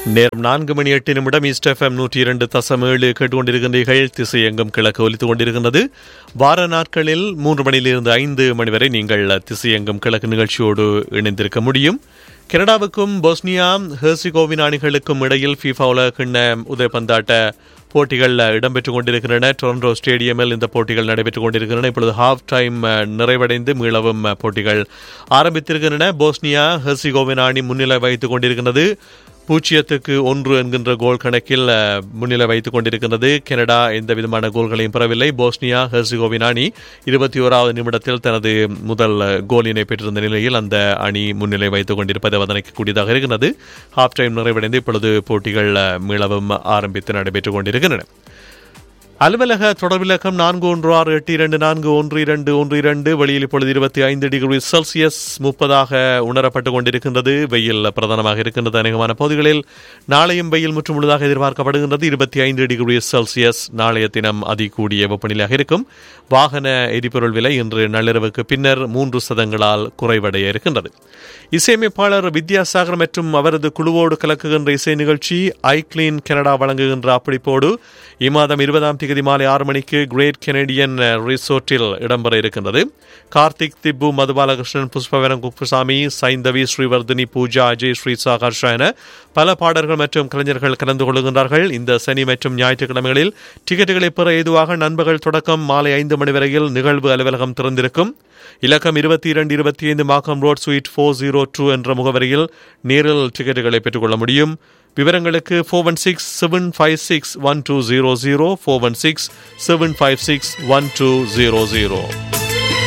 நேரம் நான்கு மணி எட்டு நிமிடம் ஈஸ்ட் எஃப்எம் நூற்றி இரண்டு தசம் ஏழு கேட்டுக்கொண்டிருக்கின்றீர்கள் திசை எங்கும் கிழக்கு ஒலித்துக் கொண்டிருக்கின்றது வார நாட்களில் மூன்று மணியிலிருந்து ஐந்து மணி வரை நீங்கள் திசை எங்கும் கிழக்கு நிகழ்ச்சியோடு இணைந்திருக்க முடியும் கனடாவுக்கும் பொஸ்னியா ஹெர்சிகோவின் அணிகளுக்கும் இடையில் ஃபீஃபா உலகிண்ண உதயபந்தாட்ட போட்டிகள் இடம்பெற்றுக் கொண்டிருக்கின்றன டொரண்டோ ஸ்டேடியமில் இந்த போட்டிகள் நடைபெற்றுக் கொண்டிருக்கின்றன இப்பொழுது ஹாஃப் டைம் நிறைவடைந்து மீளவும் போட்டிகள் ஆரம்பித்திருக்கின்றன போஸ்னியா ஹெர்சிகோவின் அணி முன்னிலை வைத்துக் கொண்டிருக்கின்றது பூஜ்ஜியத்துக்கு ஒன்று என்கின்ற கோல் கணக்கில் முன்னிலை வைத்துக் கொண்டிருக்கின்றது கனடா எந்த விதமான கோல்களையும் பெறவில்லை போஸ்னியா ஹெர்சிகோவின் அணி இருபத்தி ஓராவது நிமிடத்தில் தனது முதல் கோலினை பெற்றிருந்த நிலையில் அந்த அணி முன்னிலை வைத்துக் கொண்டிருப்பது அவதனைக்கக்கூடியதாக இருக்கிறது ஹாஃப் டைம் நிறைவடைந்து இப்பொழுது போட்டிகள் மீளவும் ஆரம்பித்து நடைபெற்றுக் கொண்டிருக்கின்றன அலுவலக தொடர்பிலக்கம் நான்கு ஒன்று ஆறு எட்டு இரண்டு நான்கு ஒன்று இரண்டு ஒன்று இரண்டு வெளியில் இப்பொழுது இருபத்தி ஐந்து டிகிரி செல்சியஸ் முப்பதாக உணரப்பட்டுக் கொண்டிருக்கின்றது வெயில் பிரதானமாக இருக்கின்றது அநேகமான பகுதிகளில் நாளையும் வெயில் முற்று முழுதாக எதிர்பார்க்கப்படுகின்றது இருபத்தி ஐந்து டிகிரி செல்சியஸ் நாளைய தினம் அதிகூடிய வெப்பநிலையாக இருக்கும் வாகன எரிபொருள் விலை இன்று நள்ளிரவுக்கு பின்னர் மூன்று சதங்களால் குறைவடைய இருக்கின்றது இசையமைப்பாளர் வித்யாசாகர் மற்றும் அவரது குழுவோடு கலக்குகின்ற இசை நிகழ்ச்சி ஐ கிளீன் கனடா வழங்குகின்ற அப்படிப்போடு இம்மாதம் இருபதாம் தேதி மாலை ஆறு மணிக்கு கிரேட் கெனடியன் ரிசோர்ட்டில் இடம்பெற இருக்கின்றது கார்த்திக் திப்பு மதுபாலகிருஷ்ணன் புஷ்பவரம் குப்புசாமி சைந்தவி ஸ்ரீவர்தினி பூஜா அஜய் ஸ்ரீ சாகர்ஷா என பல பாடல்கள் மற்றும் கலைஞர்கள் கலந்து கொள்கின்றார்கள் இந்த சனி மற்றும் ஞாயிற்றுக்கிழமைகளில் டிக்கெட்டுகளை பெற ஏதுவாக நண்பர்கள் தொடக்கம் மாலை ஐந்து மணி வரையில் நிகழ்வு அலுவலகம் திறந்திருக்கும் இலக்கம் இருபத்தி இரண்டு இருபத்தி ஐந்து Markham road suite four zero two என்ற முகவரியில் நேரில் டிக்கெட்டுகளை பெற்றுக்கொள்ள முடியும் விவரங்களுக்கு four one six seven five six one two zero zero four one six seven five six one two zero zero